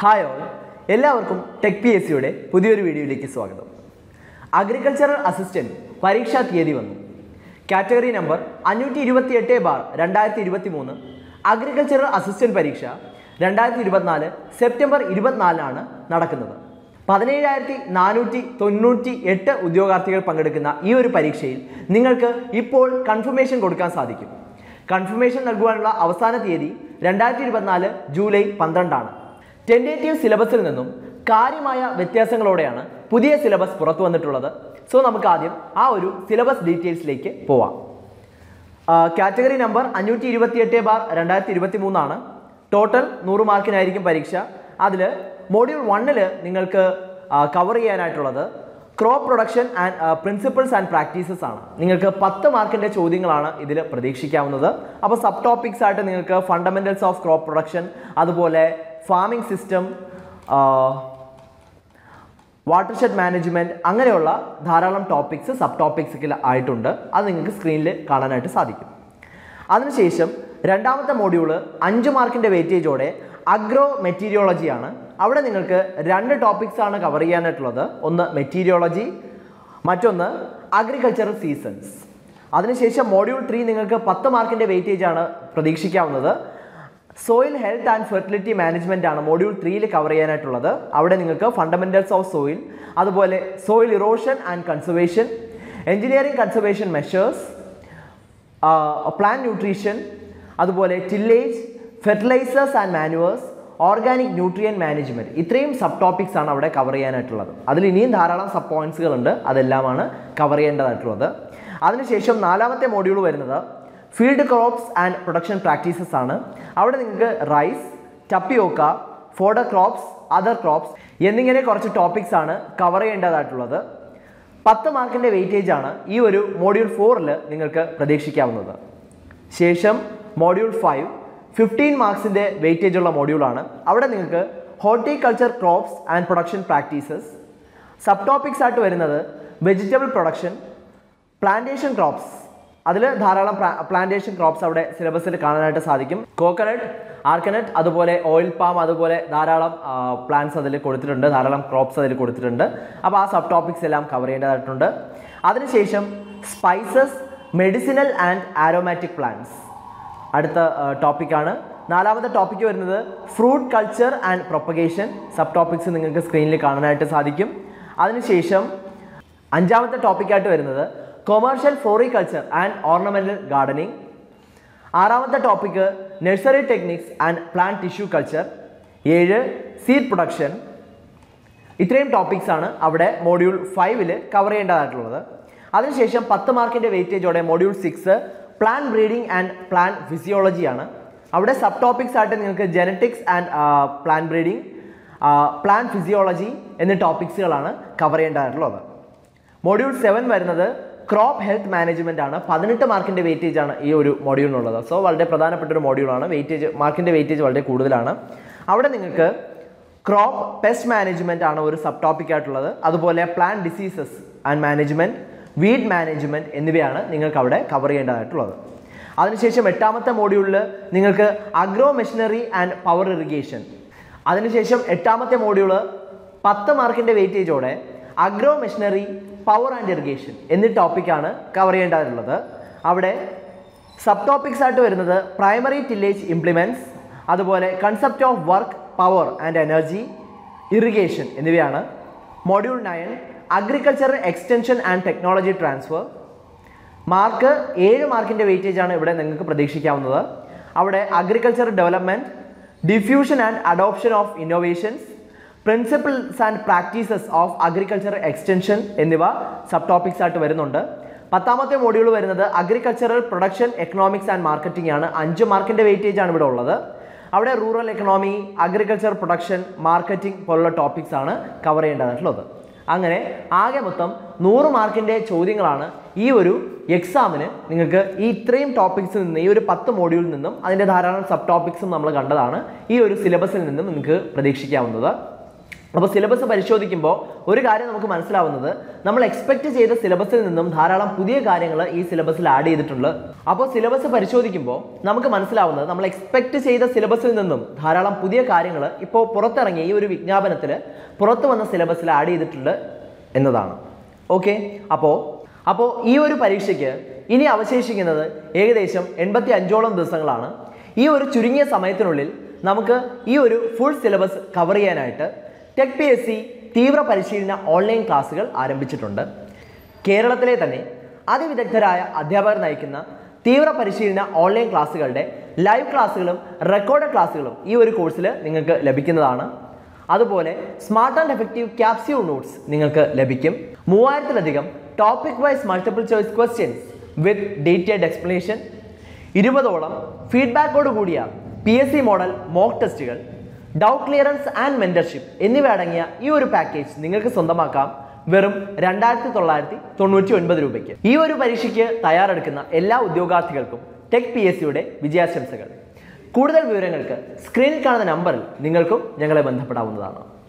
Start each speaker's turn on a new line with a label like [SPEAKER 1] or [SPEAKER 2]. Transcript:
[SPEAKER 1] hi all എല്ലാവർക്കും tech P S സിയുടെ പുതിയൊരു വീഡിയോയിലേക്ക് സ്വാഗതം അഗ്രികൾച്ചറൽ അസിസ്റ്റന്റ് പരീക്ഷാ തീയതി വന്നു കാറ്റഗറി നമ്പർ അഞ്ഞൂറ്റി ഇരുപത്തി എട്ട് ബാർ രണ്ടായിരത്തി ഇരുപത്തി മൂന്ന് അഗ്രികൾച്ചറൽ അസിസ്റ്റന്റ് പരീക്ഷ രണ്ടായിരത്തി ഇരുപത്തിനാല് സെപ്റ്റംബർ ഇരുപത്തിനാലിനാണ് നടക്കുന്നത് പതിനേഴായിരത്തി നാനൂറ്റി തൊണ്ണൂറ്റി എട്ട് ഉദ്യോഗാർത്ഥികൾ പങ്കെടുക്കുന്ന ഈ ഒരു പരീക്ഷയിൽ നിങ്ങൾക്ക് ഇപ്പോൾ കൺഫർമേഷൻ കൊടുക്കാൻ സാധിക്കും കൺഫർമേഷൻ നൽകുവാനുള്ള അവസാന തീയതി രണ്ടായിരത്തി ഇരുപത്തിനാല് ജൂലൈ പന്ത്രണ്ടാണ് ടെൻഡേറ്റീവ് സിലബസിൽ നിന്നും കാര്യമായ വ്യത്യാസങ്ങളോടെയാണ് പുതിയ സിലബസ് പുറത്തു വന്നിട്ടുള്ളത് സോ നമുക്ക് ആദ്യം ആ ഒരു സിലബസ് ഡീറ്റെയിൽസിലേക്ക് പോവാം കാറ്റഗറി നമ്പർ അഞ്ഞൂറ്റി ഇരുപത്തി എട്ട് ബാർ രണ്ടായിരത്തി ഇരുപത്തി മൂന്നാണ് ടോട്ടൽ നൂറ് മാർക്കിനായിരിക്കും പരീക്ഷ അതിൽ മോഡ്യൂൾ വണ്ണിൽ നിങ്ങൾക്ക് കവർ ചെയ്യാനായിട്ടുള്ളത് crop production and principles and practices ആണ് നിങ്ങൾക്ക് പത്ത് മാർക്കിൻ്റെ ചോദ്യങ്ങളാണ് ഇതിൽ പ്രതീക്ഷിക്കാവുന്നത് അപ്പോൾ സബ് ടോപ്പിക്സ് ആയിട്ട് നിങ്ങൾക്ക് ഫണ്ടമെൻറ്റൽസ് ഓഫ് ക്രോപ്പ് പ്രൊഡക്ഷൻ അതുപോലെ ഫാമിംഗ് സിസ്റ്റം വാട്ടർഷെഡ് മാനേജ്മെൻറ്റ് അങ്ങനെയുള്ള ധാരാളം ടോപ്പിക്സ് സബ് ടോപ്പിക്സിൽ ആയിട്ടുണ്ട് അത് നിങ്ങൾക്ക് സ്ക്രീനിൽ കാണാനായിട്ട് സാധിക്കും അതിനുശേഷം രണ്ടാമത്തെ മോഡ്യൂള് അഞ്ച് മാർക്കിൻ്റെ വെയിറ്റേജോടെ അഗ്രോ മെറ്റീരിയോളജിയാണ് അവിടെ നിങ്ങൾക്ക് രണ്ട് ടോപ്പിക്സ് ആണ് കവർ ചെയ്യാനായിട്ടുള്ളത് ഒന്ന് മെറ്റീരിയോളജി മറ്റൊന്ന് അഗ്രികൾച്ചറൽ സീസൺസ് അതിനുശേഷം മോഡ്യൂൾ ത്രീ നിങ്ങൾക്ക് പത്ത് മാർക്കിൻ്റെ വെയിറ്റേജ് ആണ് പ്രതീക്ഷിക്കാവുന്നത് soil health and fertility management ആണ് മോഡ്യൂൾ ത്രീയിൽ കവർ ചെയ്യാനായിട്ടുള്ളത് അവിടെ നിങ്ങൾക്ക് ഫണ്ടമെന്റൽസ് ഓഫ് സോയിൽ അതുപോലെ soil erosion and conservation engineering conservation measures plant nutrition അതുപോലെ tillage fertilisers and manures organic nutrient management ഇത്രയും സബ് ടോപ്പിക്സ് ആണ് അവിടെ കവർ ചെയ്യാനായിട്ടുള്ളത് അതിൽ ഇനിയും ധാരാളം സബ് പോയിന്റ്സുകളുണ്ട് അതെല്ലാമാണ് കവർ ചെയ്യേണ്ടതായിട്ടുള്ളത് അതിനുശേഷം നാലാമത്തെ മോഡ്യൂൾ വരുന്നത് field crops and production practices ആണ് അവിടെ നിങ്ങൾക്ക് rice tapioca fodder crops other crops എന്നിങ്ങനെ കുറച്ച് ടോപ്പിക്സ് ആണ് കവർ ചെയ്യേണ്ടതായിട്ടുള്ളത് പത്ത് മാർക്കിൻ്റെ വെയിറ്റേജ് ആണ് ഈ ഒരു മോഡ്യൂൾ ഫോറിൽ നിങ്ങൾക്ക് പ്രതീക്ഷിക്കാവുന്നത് ശേഷം മോഡ്യൂൾ ഫൈവ് ഫിഫ്റ്റീൻ മാർക്സിൻ്റെ വെയിറ്റേജ് ഉള്ള മോഡ്യൂളാണ് അവിടെ നിങ്ങൾക്ക് horticulture crops and production practices sub topics ആയിട്ട് വരുന്നത് വെജിറ്റബിൾ പ്രൊഡക്ഷൻ പ്ലാന്റേഷൻ ക്രോപ്സ് അതിൽ ധാരാളം പ്ലാന്റേഷൻ ക്രോപ്സ് അവിടെ സിലബസിൽ കാണാനായിട്ട് സാധിക്കും കോക്കനട്ട് ആർക്കനട്ട് അതുപോലെ ഓയിൽ പാം അതുപോലെ ധാരാളം പ്ലാന്റ്സ് അതിൽ കൊടുത്തിട്ടുണ്ട് ധാരാളം ക്രോപ്സ് അതിൽ കൊടുത്തിട്ടുണ്ട് അപ്പോൾ ആ സബ് ടോപ്പിക്സ് എല്ലാം കവർ ചെയ്യേണ്ടതായിട്ടുണ്ട് അതിനുശേഷം spices medicinal and aromatic plants അടുത്ത ടോപ്പിക്കാണ് നാലാമത്തെ ടോപ്പിക്ക് വരുന്നത് fruit culture and propagation sub topics നിങ്ങൾക്ക് സ്ക്രീനിൽ കാണാനായിട്ട് സാധിക്കും അതിനുശേഷം അഞ്ചാമത്തെ ടോപ്പിക്കായിട്ട് വരുന്നത് commercial floriculture and ornamental gardening ആറാമത്തെ topic nursery techniques and plant tissue culture ഏഴ് സീഡ് പ്രൊഡക്ഷൻ ഇത്രയും ടോപ്പിക്സ് ആണ് അവിടെ മോഡ്യൂൾ ഫൈവിൽ കവർ ചെയ്യേണ്ടതായിട്ടുള്ളത് അതിനുശേഷം പത്ത് മാർക്കിൻ്റെ വെയിറ്റേജോടെ module six plant breeding and plant ഫിസിയോളജിയാണ് അവിടെ സബ് ടോപ്പിക്സ് ആയിട്ട് നിങ്ങൾക്ക് genetics and plan breeding plant physiology എന്നീ ടോപ്പിക്സുകളാണ് കവർ ചെയ്യേണ്ടതായിട്ടുള്ളത് മോഡ്യൂൾ സെവൻ വരുന്നത് ക്രോപ്പ് ഹെൽത്ത് മാനേജ്മെന്റ് ആണ് പതിനെട്ട് മാർക്കിന്റെ വെയിറ്റേജ് ആണ് ഈ ഒരു മോഡ്യൂളിനുള്ളത് സോ വളരെ പ്രധാനപ്പെട്ട ഒരു മോഡ്യൂളാണ് വെയിറ്റേജ് മാർക്കിന്റെ വെയിറ്റേജ് വളരെ കൂടുതലാണ് അവിടെ നിങ്ങൾക്ക് ക്രോപ്പ് പെസ്റ്റ് മാനേജ്മെന്റ് ആണ് ഒരു സബ് ടോപ്പിക് ആയിട്ടുള്ളത് അതുപോലെ plant diseases and management weed management എന്നിവയാണ് നിങ്ങൾക്ക് അവിടെ കവർ ചെയ്യേണ്ടതായിട്ടുള്ളത് അതിനുശേഷം എട്ടാമത്തെ മോഡ്യൂളിൽ നിങ്ങൾക്ക് agro machinery and power irrigation അതിനുശേഷം എട്ടാമത്തെ മോഡ്യൂള് പത്ത് മാർക്കിന്റെ വെയിറ്റേജോടെ agro machinery power and irrigation എന്നീ ടോപ്പിക്കാണ് കവർ ചെയ്യേണ്ടതായിട്ടുള്ളത് അവിടെ സബ് ടോപ്പിക്സ് ആയിട്ട് വരുന്നത് പ്രൈമറി ടില്ലേജ് ഇംപ്ലിമെൻറ്റ്സ് അതുപോലെ concept of work power and energy irrigation എന്നിവയാണ് module nine agriculture extension and technology transfer mark ഏഴ് മാർക്കിൻ്റെ വെയിറ്റേജ് ആണ് ഇവിടെ നിങ്ങൾക്ക് പ്രതീക്ഷിക്കാവുന്നത് അവിടെ agriculture development diffusion and adoption of innovations principles and practices of agriculture extension എന്നിവ sub topics ആയിട്ട് വരുന്നുണ്ട് പത്താമത്തെ മോഡ്യൂൾ വരുന്നത് agricultural production economics and marketing ആണ് അഞ്ച് മാർക്കിൻ്റെ വെയിറ്റേജ് ആണ് ഇവിടെ ഉള്ളത് അവിടെ rural economy agriculture production marketing പോലുള്ള ടോപ്പിക്സ് ആണ് കവർ ചെയ്യേണ്ടതായിട്ടുള്ളത് അങ്ങനെ ആകെ മൊത്തം നൂറ് മാർക്കിൻ്റെ ചോദ്യങ്ങളാണ് ഈ ഒരു എക്സാമിന് നിങ്ങൾക്ക് ഈ ഇത്രയും ടോപ്പിക്സിൽ നിന്ന് ഈ ഒരു പത്ത് മോഡ്യൂളിൽ നിന്നും അതിൻ്റെ ധാരാളം സബ് ടോപ്പിക്സും നമ്മൾ കണ്ടതാണ് ഈ ഒരു സിലബസിൽ നിന്നും നിങ്ങൾക്ക് പ്രതീക്ഷിക്കാവുന്നത് അപ്പോൾ സിലബസ് പരിശോധിക്കുമ്പോൾ ഒരു കാര്യം നമുക്ക് മനസ്സിലാവുന്നത് നമ്മൾ എക്സ്പെക്ട് ചെയ്ത സിലബസിൽ നിന്നും ധാരാളം പുതിയ കാര്യങ്ങൾ ഈ സിലബസിൽ ആഡ് ചെയ്തിട്ടുണ്ട് അപ്പോൾ സിലബസ് പരിശോധിക്കുമ്പോൾ നമുക്ക് മനസ്സിലാവുന്നത് നമ്മൾ എക്സ്പെക്ട് ചെയ്ത സിലബസിൽ നിന്നും ധാരാളം പുതിയ കാര്യങ്ങൾ ഇപ്പോൾ പുറത്തിറങ്ങിയ ഈ ഒരു വിജ്ഞാപനത്തിൽ പുറത്തു വന്ന സിലബസിൽ ആഡ് ചെയ്തിട്ടുണ്ട് എന്നതാണ് ഓക്കെ അപ്പോൾ അപ്പോൾ ഈ ഒരു പരീക്ഷയ്ക്ക് ഇനി അവശേഷിക്കുന്നത് ഏകദേശം എൺപത്തി അഞ്ചോളം ദിവസങ്ങളാണ് ഈ ഒരു ചുരുങ്ങിയ സമയത്തിനുള്ളിൽ നമുക്ക് ഈ ഒരു ഫുൾ സിലബസ് കവർ ചെയ്യാനായിട്ട് ടെക് പി എസ് സി തീവ്ര പരിശീലന ഓൺലൈൻ ക്ലാസ്സുകൾ ആരംഭിച്ചിട്ടുണ്ട് കേരളത്തിലെ തന്നെ അതിവിദഗ്ധരായ അധ്യാപകർ നയിക്കുന്ന തീവ്ര പരിശീലന ഓൺലൈൻ ക്ലാസ്സുകളുടെ ലൈവ് ക്ലാസ്സുകളും റെക്കോർഡ് ക്ലാസ്സുകളും ഈ ഒരു കോഴ്സിൽ നിങ്ങൾക്ക് ലഭിക്കുന്നതാണ് അതുപോലെ smart and effective capsule notes നിങ്ങൾക്ക് ലഭിക്കും മൂവായിരത്തിലധികം topic wise multiple choice questions with detailed explanation ഇരുപതോളം ഫീഡ്ബാക്കോട് കൂടിയ P S C model mock ടെസ്റ്റുകൾ ഡൗട്ട് ക്ലിയറൻസ് ആൻഡ് മെന്റർഷിപ്പ് എന്നിവ അടങ്ങിയ ഈ ഒരു പാക്കേജ് നിങ്ങൾക്ക് സ്വന്തമാക്കാം വെറും രണ്ടായിരത്തി തൊള്ളായിരത്തി തൊണ്ണൂറ്റി ഒൻപത് രൂപയ്ക്ക് ഈ ഒരു പരീക്ഷയ്ക്ക് തയ്യാറെടുക്കുന്ന എല്ലാ ഉദ്യോഗാർത്ഥികൾക്കും ടെക് പി എസ് സിയുടെ വിജയാശംസകൾ കൂടുതൽ വിവരങ്ങൾക്ക് സ്ക്രീനിൽ കാണുന്ന നമ്പറിൽ നിങ്ങൾക്കും ഞങ്ങളെ ബന്ധപ്പെടാവുന്നതാണ്